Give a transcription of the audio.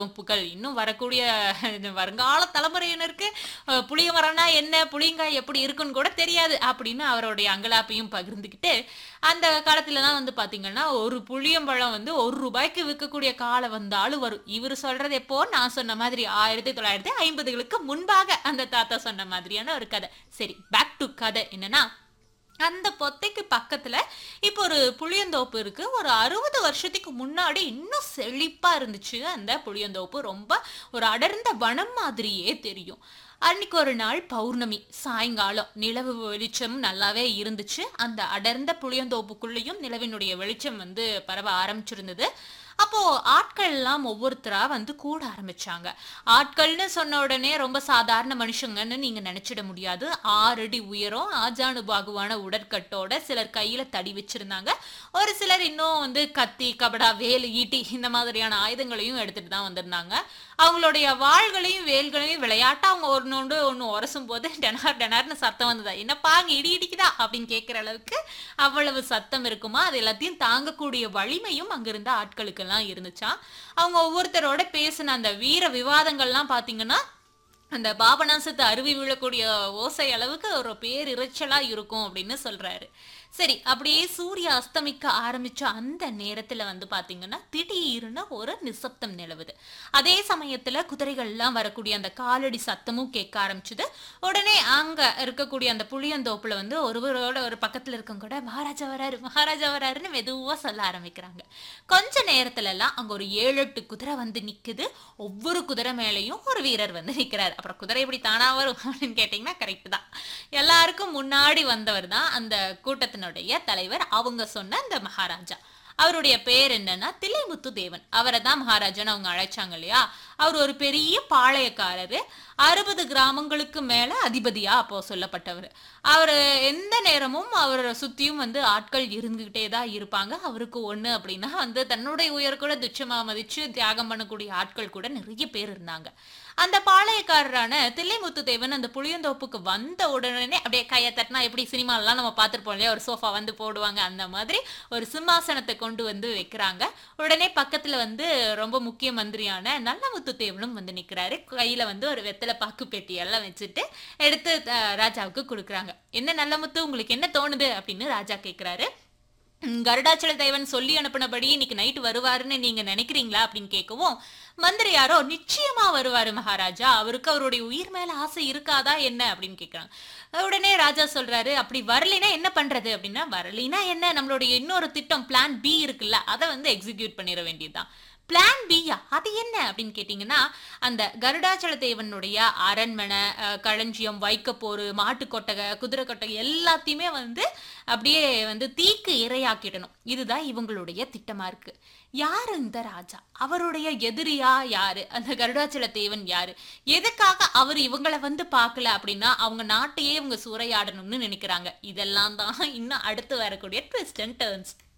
புகள் இன்னும் வரக்கூடிய இந்த வருங்கால தலைமுறையினருக்கு அஹ், புளிய மரம்னா என்ன புளியங்காய் எப்படி இருக்குன்னு கூட தெரியாது அப்படின்னு அவருடைய அங்கலாப்பையும் பகிர்ந்துக்கிட்டு அந்த காலத்துலலாம் வந்து பாத்தீங்கன்னா ஒரு புளியம்பழம் வந்து ஒரு ரூபாய்க்கு விற்கக்கூடிய காலம் வந்தாலும் வரும் இவர் சொல்றது எப்போ நான் சொன்ன மாதிரி ஆயிரத்தி தொள்ளாயிரத்தி ஐம்பதுகளுக்கு முன்பாக அந்த தாத்தா சொன்ன மாதிரியான ஒரு கதை சரி பேக் டு கதை என்னன்னா அந்த பொத்தைக்கு பக்கத்துல இப்போ ஒரு புளியந்தோப்பு இருக்கு ஒரு அறுபது வருஷத்துக்கு முன்னாடி இன்னும் செழிப்பா இருந்துச்சு அந்த புளியந்தோப்பு ரொம்ப ஒரு அடர்ந்த வனம் மாதிரியே தெரியும் அன்னைக்கு ஒரு நாள் பௌர்ணமி சாயங்காலம் நிலவு வெளிச்சம் நல்லாவே இருந்துச்சு அந்த அடர்ந்த புளியந்தோப்புக்குள்ளேயும் நிலவினுடைய வெளிச்சம் வந்து பரவ ஆரம்பிச்சிருந்தது அப்போ ஆட்கள் எல்லாம் ஒவ்வொருத்தரா வந்து கூட ஆரம்பிச்சாங்க ஆட்கள்னு சொன்ன உடனே ரொம்ப சாதாரண மனுஷங்கன்னு நீங்க நினைச்சிட முடியாது ஆறடி உயரம் ஆஜானு பாகுவான உடற்கட்டோட சிலர் கையில தடி வச்சிருந்தாங்க ஒரு சிலர் இன்னும் வந்து கத்தி கபடா வேலு ஈட்டி இந்த மாதிரியான ஆயுதங்களையும் எடுத்துட்டு தான் வந்திருந்தாங்க அவங்களுடைய வாள்களையும் வேல்களையும் விளையாட்டா அவங்க ஒன்னொன்று ஒன்று உரசும் போது டெனார் டெனார்னு சத்தம் வந்ததா என்னப்பா அங்க இடி இடிக்குதா அப்படின்னு கேட்குற அளவுக்கு அவ்வளவு சத்தம் இருக்குமா அது எல்லாத்தையும் தாங்கக்கூடிய வலிமையும் அங்கிருந்த ஆட்களுக்கெல்லாம் இருந்துச்சாம் அவங்க ஒவ்வொருத்தரோட பேசின அந்த வீர விவாதங்கள்லாம் பார்த்தீங்கன்னா அந்த பாபநாசத்து அருவி விழக்கூடிய ஓசை அளவுக்கு ஒரு பேரிரைச்சலா இருக்கும் அப்படின்னு சொல்றாரு சரி அப்படியே சூரிய அஸ்தமிக்க ஆரம்பிச்ச அந்த நேரத்துல வந்து பாத்தீங்கன்னா திடீர்னு ஒரு நிசப்தம் நிலவுது அதே சமயத்துல குதிரைகள்லாம் வரக்கூடிய அந்த காலடி சத்தமும் கேட்க ஆரம்பிச்சுது உடனே அங்க இருக்கக்கூடிய அந்த புளியந்தோப்புல வந்து ஒருவரோட ஒரு பக்கத்துல இருக்கவங்க கூட மகாராஜா வராரு மகாராஜா வராருன்னு மெதுவா சொல்ல ஆரம்பிக்கிறாங்க கொஞ்ச நேரத்துல எல்லாம் அங்க ஒரு ஏழு எட்டு குதிரை வந்து நிக்குது ஒவ்வொரு குதிரை மேலேயும் ஒரு வீரர் வந்து நிக்கிறாரு அப்புறம் குதிரை எப்படி தானா வரும் அப்படின்னு கேட்டீங்கன்னா கரெக்ட் தான் எல்லாருக்கும் முன்னாடி வந்தவர் தான் அந்த கூட்டத்தினுடைய தலைவர் அவங்க சொன்ன அந்த மகாராஜா அவருடைய பேர் என்னன்னா தில்லைமுத்து தேவன் அவரை தான் மகாராஜான்னு அவங்க அழைச்சாங்க இல்லையா அவர் ஒரு பெரிய பாளையக்காரரு அறுபது கிராமங்களுக்கு மேல அதிபதியா அப்போ சொல்லப்பட்டவர் அவர் எந்த நேரமும் அவரை சுத்தியும் வந்து ஆட்கள் இருந்துகிட்டே தான் இருப்பாங்க அவருக்கு ஒண்ணு அப்படின்னா வந்து தன்னுடைய உயர் கூட துச்சமா மதிச்சு தியாகம் பண்ணக்கூடிய ஆட்கள் கூட நிறைய பேர் இருந்தாங்க அந்த பாளையக்காரரான தில்லைமுத்து தேவன் அந்த புளியந்தோப்புக்கு வந்த உடனே அப்படியே கையை தட்டினா எப்படி சினிமாலலாம் நம்ம பார்த்துருப்போம் இல்லையா ஒரு சோஃபா வந்து போடுவாங்க அந்த மாதிரி ஒரு சிம்மாசனத்தை கொண்டு வந்து வைக்கிறாங்க உடனே பக்கத்துல வந்து ரொம்ப முக்கிய மந்திரியான நல்லமுத்து தேவனும் வந்து நிக்கிறாரு கையில வந்து ஒரு வெத்தலை பாக்கு பெட்டி எல்லாம் வச்சுட்டு எடுத்து அஹ், ராஜாவுக்கு கொடுக்குறாங்க என்ன நல்லமுத்து உங்களுக்கு என்ன தோணுது அப்படின்னு ராஜா கேக்குறாரு "ம், கருடாச்சல தேவன் சொல்லி அனுப்பினபடி இன்னைக்கு நைட்டு வருவாருன்னு நீங்க நினைக்கிறீங்களா அப்படின்னு கேட்கவும் மந்திரி யாரோ நிச்சயமா வருவாரு மகாராஜா அவருக்கு அவருடைய உயிர் மேல ஆசை இருக்காதா என்ன அப்படின்னு கேக்குறாங்க உடனே ராஜா சொல்றாரு அப்படி வரலைன்னா என்ன பண்றது அப்படின்னா வரலைன்னா என்ன நம்மளுடைய இன்னொரு திட்டம் பிளான் பி இருக்குல்ல அதை வந்து எக்ஸிக்யூட் பண்ணிட வேண்டியதுதான் பிளான் பியா அது என்ன அப்படின்னு கேட்டிங்கன்னா அந்த கருடாச்சல தேவனுடைய அரண்மனை அஹ், களஞ்சியம் வைக்கப்போரு மாட்டு கொட்டகை குதிரை கொட்டகை எல்லாத்தையுமே வந்து அப்படியே வந்து தீக்கு இரையாக்கிடணும் இதுதான் இவங்களுடைய திட்டமா இருக்கு யாரு இந்த ராஜா அவருடைய எதிரியா யாரு அந்த கருடாச்சல தேவன் யாரு எதுக்காக அவர் இவங்கள வந்து பார்க்கல அப்படின்னா அவங்க நாட்டையே இவங்க சூறையாடணும்னு நினைக்கிறாங்க இதெல்லாம் தான் இன்னும் அடுத்து வரக்கூடிய ட்விஸ்ட் அண்ட் டர்ன்ஸ்